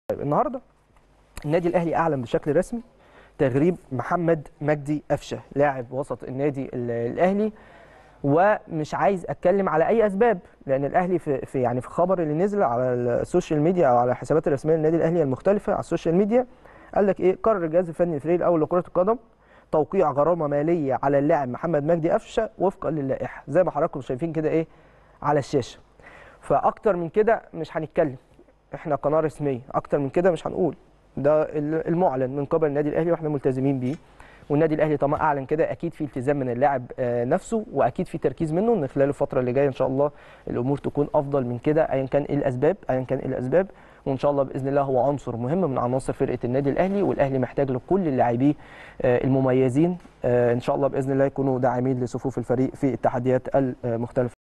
النهارده النادي الاهلي اعلن بشكل رسمي تغريب محمد مجدي قفشه لاعب وسط النادي ال- الاهلي ومش عايز اتكلم على اي اسباب لان الاهلي في, في يعني في الخبر اللي نزل على السوشيال ميديا او على الحسابات الرسميه للنادي الاهلي المختلفه على السوشيال ميديا قال لك ايه قرر الجهاز الفني الفريق الاول لكره القدم توقيع غرامه ماليه على اللاعب محمد مجدي قفشه وفقا للائحه زي ما حضراتكم شايفين كده ايه على الشاشه فاكتر من كده مش هنتكلم احنا قناه رسميه اكتر من كده مش هنقول ده ال- المعلن من قبل النادي الاهلي واحنا ملتزمين بيه والنادي الاهلي طالما اعلن كده اكيد في التزام من اللاعب آه، نفسه واكيد في تركيز منه ان خلال الفتره اللي جايه ان شاء الله الامور تكون افضل من كده ايا كان ايه الاسباب ايا كان ايه الاسباب وان شاء الله باذن الله هو عنصر مهم من عناصر فرقه النادي الاهلي والاهلي محتاج لكل اللاعبيه آه، المميزين آه، ان شاء الله باذن الله يكونوا داعمين لصفوف الفريق في التحديات المختلفه